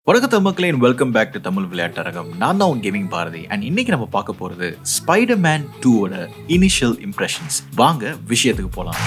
வணக்கம் மக்களே welcome back to Tamil விளையாட்டரகம் நான் தான் உன் கேமிங் பாரதி அண்ட் இன்னைக்கு நம்ம பார்க்க போறது ஸ்பைடர் மேன் டூவோட இனிஷியல் இம்ப்ரெஷன்ஸ் வாங்க விஷயத்துக்கு போலாம்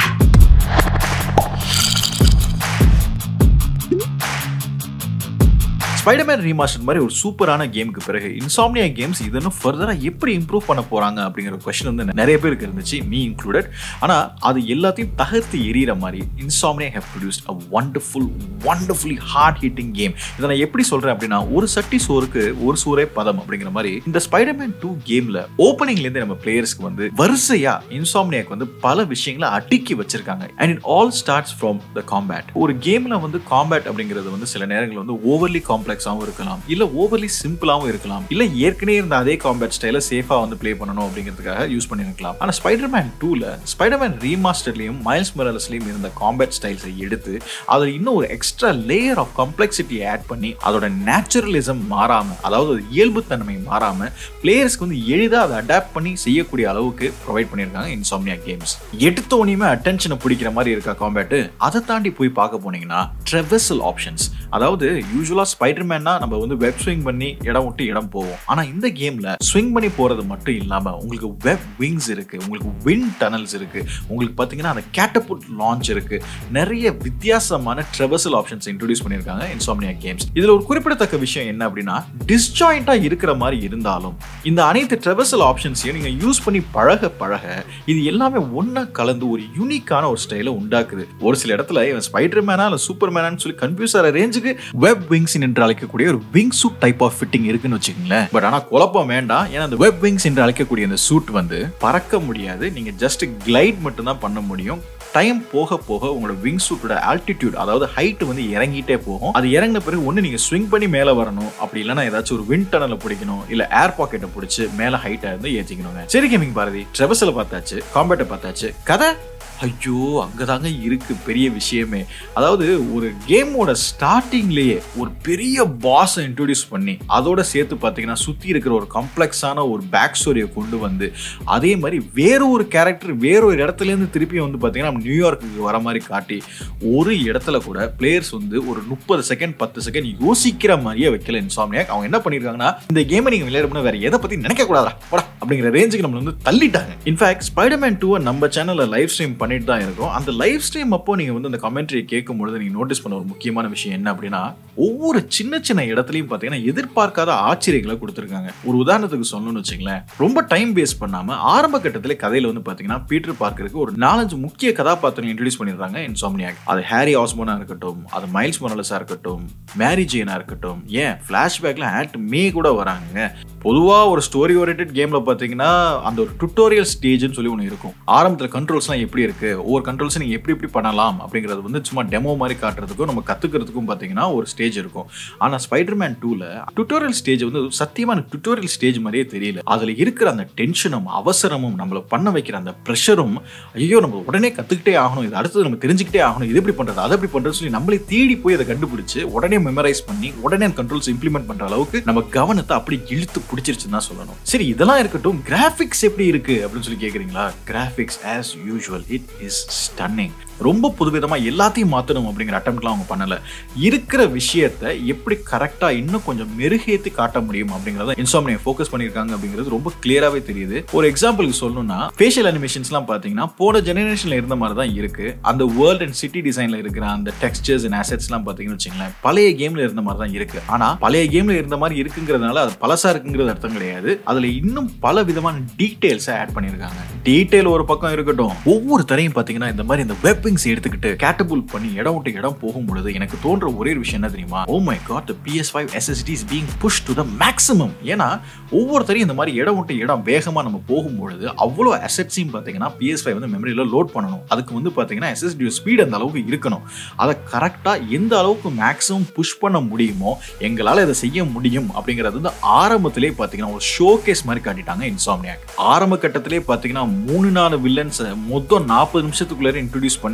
ஸ்பைடர்மேன் ரீமாஸ்டர் மாதிரி ஒரு சூப்பரான கேமுக்கு பிறகு இன்சாம்னியா கேம்ஸ் இது இன்னும் ஃபர்தராக எப்படி இம்ப்ரூவ் பண்ண போறாங்க அப்படிங்கிற கொஸ்டின் வந்து நிறைய பேருக்கு இருந்துச்சு மீ இன்க்ளூடட் ஆனால் அது எல்லாத்தையும் தகர்த்து எரியிற மாதிரி Insomniac have produced a wonderful wonderfully heart hitting game இதை நான் எப்படி சொல்றேன் அப்படின்னா ஒரு சட்டி சோறுக்கு ஒரு சூரே பதம் அப்படிங்கிற மாதிரி இந்த ஸ்பைடர்மேன் டூ கேம்ல ஓப்பனிங்லேருந்து நம்ம பிளேயர்ஸ்க்கு வந்து வரிசையா இன்சாம்னியாக்கு வந்து பல விஷயங்களை அடுக்கி வச்சிருக்காங்க and it all starts from the combat ஒரு கேம்ல வந்து காம்பேட் அப்படிங்கிறது வந்து சில நேரங்கள் வந்து ஓவர்லி காம்ப்ளெக்ஸாகவும் இருக்கலாம் இல்ல ஓவர்லி சிம்பிளாகவும் இருக்கலாம் இல்ல ஏற்கனவே இருந்த அதே காம்பேட் ஸ்டைல சேஃபா வந்து ப்ளே பண்ணணும் அப்படிங்கிறதுக்காக யூஸ் பண்ணிருக்கலாம் ஆனா ஸ்பைடர்மேன் டூல ஸ்பைடர்மேன் ரீமாஸ்டர்லயும் மைல்ஸ் மொரலஸ்லயும் இருந்த காம்பேட் ஸ்டைல்ஸை எடுத்து அதில் இன்னும் ஒரு extra layer of complexity add பண்ணி அதோட நேச்சுரலிசம் மாறாம அதாவது அது இயல்புத்தன்மை மாறாம பிளேயர்ஸ்க்கு வந்து எளிதாக அதை அடாப்ட் பண்ணி செய்யக்கூடிய அளவுக்கு ப்ரொவைட் பண்ணியிருக்காங்க இன்சாம்னியா கேம்ஸ் எடுத்தோனையுமே அட்டென்ஷனை பிடிக்கிற மாதிரி இருக்கா காம்பேட்டு அதை தாண்டி போய் பார்க்க போனீங்கன்னா ட்ரெவசல் ஆப்ஷன்ஸ் அதாவது யூஸ்வலாக ஸ்பைடர்மேன்னா நம்ம வந்து வெப் ஸ்விங் பண்ணி இடம் விட்டு இடம் போவோம் ஆனால் இந்த கேமில் ஸ்விங் பண்ணி போகிறது மட்டும் இல்லாமல் உங்களுக்கு வெப் விங்ஸ் இருக்கு உங்களுக்கு விண்ட் டனல்ஸ் இருக்கு உங்களுக்கு பார்த்தீங்கன்னா அந்த கேட்டபுட் லான்ச் இருக்கு நிறைய வித்தியாசமான ட்ரெவசல் ஆப்ஷன்ஸ் இன்ட்ரடியூஸ் பண்ணியிருக்காங்க இன்சாம்னியா கேம்ஸ் இதில் ஒரு குறிப்பிடத்தக்க விஷயம் என்ன அப்படின்னா டிஸ்ஜாயிண்டாக இருக்கிற மாதிரி இருந்தாலும் இந்த அனைத்து ட்ரெவசல் ஆப்ஷன்ஸையும் நீங்கள் யூஸ் பண்ணி பழக பழக இது எல்லாமே ஒன்றா கலந்து ஒரு யூனிக்கான ஒரு ஸ்டைலை உண்டாக்குது ஒரு சில இடத்துல இவன் ஸ்பைடர் மேனா இல்லை சூப்பர் மேனான்னு சொல்லி கன்ஃபியூஸ் ஆகிற ரேஞ்சுக்கு வெப் விங்ஸ் என்று அழைக்கக்கூடிய ஒரு wing suit type of fitting இருக்குன்னு வச்சுக்கோங்களேன் பட் ஆனால் குழப்பம் வேண்டாம் ஏன்னா அந்த வெப் விங்ஸ் என்று அழைக்கக்கூடிய அந்த சூட் வந்து பறக்க முடியாது நீங்கள் ஜஸ்ட் கிளைட் மட்டும் தான் பண்ண முடியும் டைம் போக போக உங்களோட விங் சூட்டோட ஆல்டிடியூட் அதாவது ஹைட் வந்து இறங்கிட்டே போகும் அது இறங்கின பிறகு ஒன்று நீங்கள் ஸ்விங் பண்ணி மேலே வரணும் அப்படி இல்லைன்னா ஏதாச்சும் ஒரு விண்ட் டனலை பிடிக்கணும் இல்லை ஏர் பாக்கெட்டை பிடிச்சி மேலே ஹைட்டாக இருந்து ஏற்றிக்கணுங்க சரி கேமிங் பாரதி ட்ரெவஸில் பார்த்தாச்சு காம்பேட்டை பார்த்தாச்சு கதை ஐயோ அங்கதாங்க இருக்கு பெரிய விஷயமே அதாவது ஒரு கேமோட ஸ்டார்டிங்லேயே ஒரு பெரிய பாஸை இன்ட்ரோடியூஸ் பண்ணி அதோட சேர்த்து பார்த்தீங்கன்னா சுற்றி இருக்கிற ஒரு காம்ப்ளெக்ஸான ஒரு பேக் ஸ்டோரியை கொண்டு வந்து அதே மாதிரி வேற ஒரு கேரக்டர் வேற ஒரு இடத்துலேருந்து திருப்பி வந்து பார்த்தீங்கன்னா நம்ம நியூயார்க்குக்கு வர மாதிரி காட்டி ஒரு இடத்துல கூட பிளேயர்ஸ் வந்து ஒரு முப்பது செகண்ட் பத்து செகண்ட் யோசிக்கிற மாதிரியே வைக்கல இன்சாமியாக் அவங்க என்ன பண்ணியிருக்காங்கன்னா இந்த கேமை நீங்கள் விளையாடணும் வேற எதை பற்றி நினைக்க கூடாதா போடா அப்படிங்கிற ரேஞ்சுக்கு நம்மளை வந்து தள்ளிட்டாங்க இன்ஃபேக்ட் ஸ்பைடர்மேன் டூவை நம்ம சேனலில் லைவ் ஸ்ட்ரீம் பண்ணிட்டு தான் இருக்கும் அந்த லைவ் ஸ்ட்ரீம் அப்போ நீங்கள் வந்து அந்த கமெண்ட்ரி கேட்கும் பொழுது நீங்கள் நோட்டீஸ் பண்ண ஒரு முக்கியமான விஷயம் என்ன அப்படின்னா ஒவ்வொரு சின்ன சின்ன இடத்துலையும் பார்த்தீங்கன்னா எதிர்பார்க்காத ஆச்சரியங்களை கொடுத்துருக்காங்க ஒரு உதாரணத்துக்கு சொல்லணும்னு வச்சுங்களேன் ரொம்ப டைம் வேஸ்ட் பண்ணாமல் ஆரம்ப கட்டத்தில் கதையில் வந்து பார்த்தீங்கன்னா பீட்டர் பார்க்கருக்கு ஒரு நாலஞ்சு முக்கிய கதாபாத்திரங்கள் இன்ட்ரடியூஸ் பண்ணிடுறாங்க இன்சாம்னியாக் அது ஹாரி ஆஸ்மோனா இருக்கட்டும் அது மைல்ஸ் மொரலஸாக இருக்கட்டும் மேரி ஜெயினா இருக்கட்டும் ஏன் ஃப்ளாஷ்பேக்கில் ஆட் மே கூட வராங்க பொதுவாக ஒரு ஸ்டோரி ஓரியன்ட் கேமில் பார்த்தீங்கன்னா அந்த ஒரு டுட்டோரியல் ஸ்டேஜ்னு சொல்லி ஒன்று இருக்கும் ஆரம்பத்தில் கண்ட்ரோல்ஸ்லாம் எப்படி இருக்கு ஒவ்வொரு கண்ட்ரோல்ஸை நீங்கள் எப்படி எப்படி பண்ணலாம் அப்படிங்கிறது வந்து சும்மா டெமோ மாதிரி காட்டுறதுக்கும் நம்ம கற்றுக்கிறதுக்கும் பார்த்தீங்கன்னா ஒரு ஸ்டேஜ் இருக்கும் ஆனால் ஸ்பைடர்மேன் டூவில் டுட்டோரியல் ஸ்டேஜ் வந்து சத்தியமான டுட்டோரியல் ஸ்டேஜ் மாதிரியே தெரியல அதில் இருக்கிற அந்த டென்ஷனும் அவசரமும் நம்மளை பண்ண வைக்கிற அந்த ப்ரெஷரும் ஐயோ நம்ம உடனே கற்றுக்கிட்டே ஆகணும் இது அடுத்தது நம்ம தெரிஞ்சுக்கிட்டே ஆகணும் இது எப்படி பண்ணுறது அதை எப்படி பண்ணுறது சொல்லி நம்மளே தேடி போய் அதை கண்டுபிடிச்சு உடனே மெமரைஸ் பண்ணி உடனே அந்த கண்ட்ரோல்ஸ் இம்ப்ளிமெண்ட் பண்ணுற அளவுக்கு நம்ம கவனத்தை அப்படி இழுத்து பிடிச்சிருச்சுன்னு தான் சொல்லணும் சரி இதெல்லாம் இருக்கட்டும் கிராஃபிக்ஸ் எப்படி இருக்கு அப்படின்னு சொல்லி கேட்குறீங்களா graphics as usual it is stunning ரொம்ப புதுவிதமாக எல்லாத்தையும் மாற்றணும் அப்படிங்கிற அட்டம்ப்ட்லாம் அவங்க பண்ணலை இருக்கிற விஷயத்த எப்படி கரெக்டாக இன்னும் கொஞ்சம் மெருகேற்றி காட்ட முடியும் அப்படிங்கிறத இன்சாமினியை ஃபோக்கஸ் பண்ணியிருக்காங்க அப்படிங்கிறது ரொம்ப கிளியராகவே தெரியுது ஒரு எக்ஸாம்பிளுக்கு சொல்லணும்னா ஃபேஷியல் அனிமேஷன்ஸ்லாம் பார்த்தீங்கன்னா போன ஜெனரேஷனில் இருந்த மாதிரி தான் இருக்கு அந்த வேர்ல்ட் அண்ட் சிட்டி டிசைனில் இருக்கிற அந்த டெக்ஸ்டர்ஸ் அண்ட் அசெட்ஸ்லாம் பார்த்தீங்கன்னு வச்சுங்களேன் பழைய கேமில் இருந்த மாதிரி தான் இருக்கு ஆனால் பழைய கேமில் இருந்த மாதிரி இருக்குங்கிறதுனால அது பழசா இருக்குங்கிறது அர்த்தம் கிடையாது அதில் இன்னும் பல விதமான டீட்டெயில்ஸை ஆட் பண்ணியிருக்காங்க டீட்டெயில் ஒரு பக்கம் இருக்கட்டும் ஒவ்வொரு தரையும் பார்த்தீங்கன்னா இந்த மாதிரி இந்த வெப்பிங்ஸ் எடுத்துக்கிட்டு கேட்டபுல் பண்ணி இடம் விட்டு இடம் போகும் பொழுது எனக்கு தோன்ற ஒரே ஒரு விஷயம் என்ன தெரியுமா oh my god PS five SSD is being push to the maximum ஏன்னா ஒவ்வொருத்தரையும் இந்த மாதிரி இடம் விட்டு இடம் வேகமாக நம்ம போகும்பொழுது அவ்வளோ அசெட்ஸையும் பார்த்தீங்கன்னா பிஎஸ் ஃபைவ் வந்து மெமரியில் லோட் பண்ணணும் அதுக்கு வந்து பார்த்தீங்கன்னா எஸ்எஸ்டி ஸ்பீட் அந்த அளவுக்கு இருக்கணும் அதை கரெக்டாக எந்த அளவுக்கு மேக்ஸிமம் புஷ் பண்ண முடியுமோ எங்களால் இதை செய்ய முடியும் அப்படிங்கிறது வந்து ஆரம்பத்திலே பார்த்தீங்கன்னா ஒரு ஷோ கேஸ் மாதிரி காட்டிட்டாங்க இன்சாம்னியாக் ஆரம்ப கட்டத்திலே பார்த்தீங்கன்னா மூணு நாலு வில்லன்ஸை மொத்தம் நாற்பது நிமிஷத்துக்குள்ளே இன்ட்ரடியூஸ் பண்ணி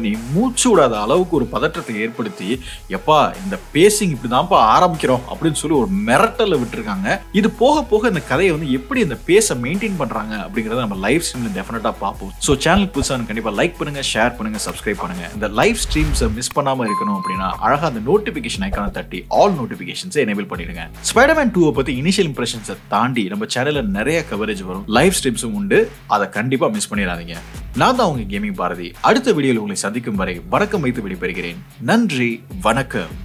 பண்ணி மூச்சு விடாத அளவுக்கு ஒரு பதற்றத்தை ஏற்படுத்தி எப்பா இந்த பேசிங் இப்படிதான்ப்பா ஆரம்பிக்கிறோம் அப்படின்னு சொல்லி ஒரு மிரட்டல விட்டுருக்காங்க இது போக போக இந்த கதையை வந்து எப்படி இந்த பேஸை மெயின்டைன் பண்றாங்க அப்படிங்கறத நம்ம லைவ் ஸ்ட்ரீம்ல டெஃபினட்டா பார்ப்போம் ஸோ சேனல் புதுசா கண்டிப்பா லைக் பண்ணுங்க ஷேர் பண்ணுங்க சப்ஸ்கிரைப் பண்ணுங்க இந்த லைவ் ஸ்ட்ரீம்ஸை மிஸ் பண்ணாம இருக்கணும் அப்படின்னா அழகா அந்த நோட்டிபிகேஷன் ஐக்கான தட்டி ஆல் நோட்டிபிகேஷன்ஸை எனேபிள் பண்ணிடுங்க ஸ்பைடர்மேன் டூவை பத்தி இனிஷியல் இம்ப்ரெஷன்ஸை தாண்டி நம்ம சேனல்ல நிறைய கவரேஜ் வரும் லைவ் ஸ்ட்ரீம்ஸும் உண்டு அதை கண்டிப்பா மிஸ் பண்ணிடாதீங்க நான் தான் உங்க கேமிங் பாரதி அடுத்த வீடியோவில் உங்களை சந்திக்கும் வரை வணக்கம் வைத்து விடைபெறுகிறேன் நன்றி வணக்கம்